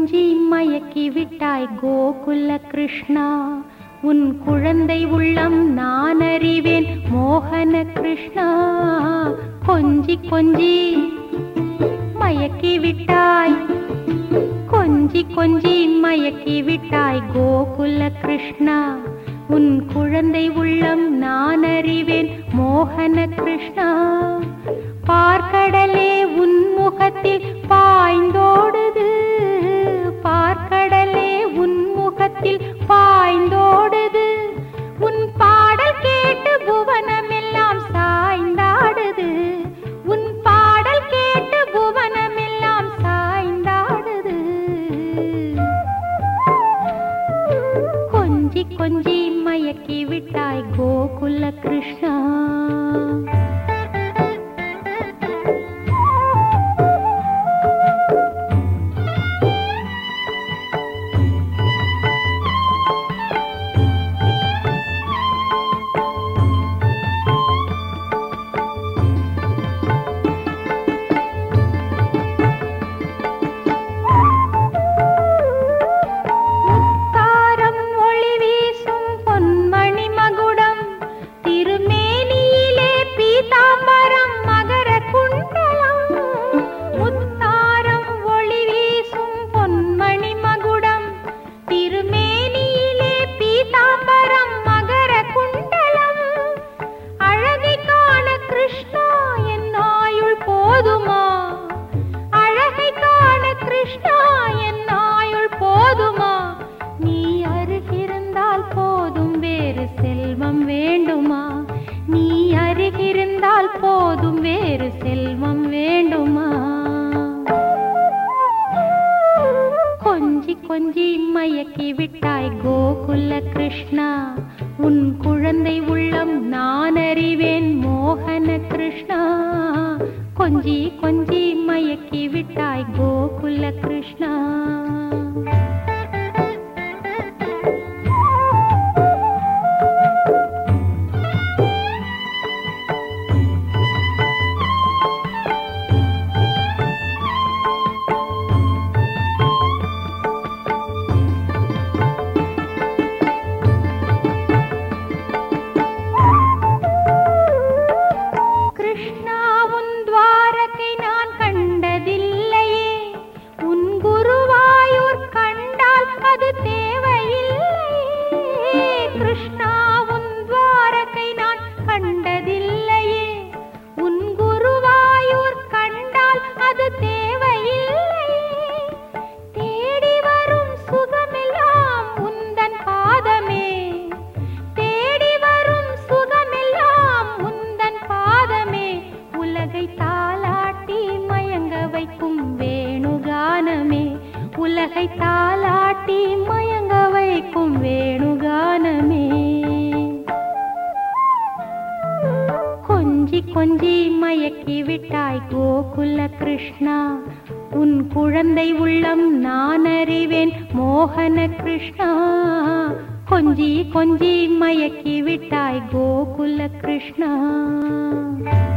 கொஞ்சி மயக்கி விட்டாய் கோகுல கிருஷ்ணா உன் குழந்தை உள்ளம் நான் அறிவேன் மோகன கிருஷ்ணா கொஞ்சி கொஞ்சி மயக்கி விட்டாய் கொஞ்சி கொஞ்சி மயக்கி விட்டாய் கோகுல கிருஷ்ணா உன் குழந்தை உள்ளம் நான் அறிவேன் மோகன கிருஷ்ணா பார்க்கடலே உன் முகத்தில் பாய்ந்தோடுது பார்க்கடலே உன் முகத்தில் பாய்ந்தோடுது உன் பாடல் கேட்டு புவனமெல்லாம் சாய்ந்தாடுது உன் பாடல் கேட்டு புவனமெல்லாம் சாய்ந்தாடுது கொஞ்சி கொஞ்சி மயக்கி விட்டாய் கோகுல கிருஷ்ணா முத்தாரம் ஒளி வீசும் பொன்மணி மகுடம் திருமேனியிலே பீதாம்பரம் மகர குண்டலம் முத்தாரம் ஒளி வீசும் பொன்மணி மகுடம் திருமேனியிலே பீதாம்பரம் மகர குண்டலம் அழகை காண கிருஷ்ணா என் ஆயுள் போதுமா அழகை காண கிருஷ்ணா என் ஆயுள் போதுமா நீ அருகிருந்தால் போதும் வேறு செல்வம் வேண்டுமா நீ அருகிருந்தால் போதும் வேறு செல்வம் வேண்டுமா கொஞ்சி கொஞ்சி மயக்கி விட்டாய் கோகுல கிருஷ்ணா உன் குழந்தை உள்ளம் நான் அறிவேன் மோகன கிருஷ்ணா கொஞ்சி கொஞ்சி மயக்கி விட்டாய் கோகுல கிருஷ்ணா கிருஷ்ணா உன் துவாரகை நான் கண்டதில்லையே உன் குருவாயூர் கண்டால் அது தேவையில்லையே கிருஷ்ணா உன் துவாரகை நான் கண்டதில்லையே உன் குருவாயூர் கண்டால் அது தேவையில்லையே தேடி வரும் சுகமெல்லாம் உந்தன் பாதமே தேடி வரும் சுகமெல்லாம் உந்தன் பாதமே உலகை தாலாட்டி மயங்க வைக்கும் வேணுகானமே உலகை தாலாட்டி மயங்க வைக்கும் வேணுகானமே கொஞ்சி கொஞ்சி மயக்கி விட்டாய் கோகுல கிருஷ்ணா உன் குழந்தை உள்ளம் நான் அறிவேன் மோகன கிருஷ்ணா கொஞ்சி கொஞ்சி மயக்கி விட்டாய் கோகுல கிருஷ்ணா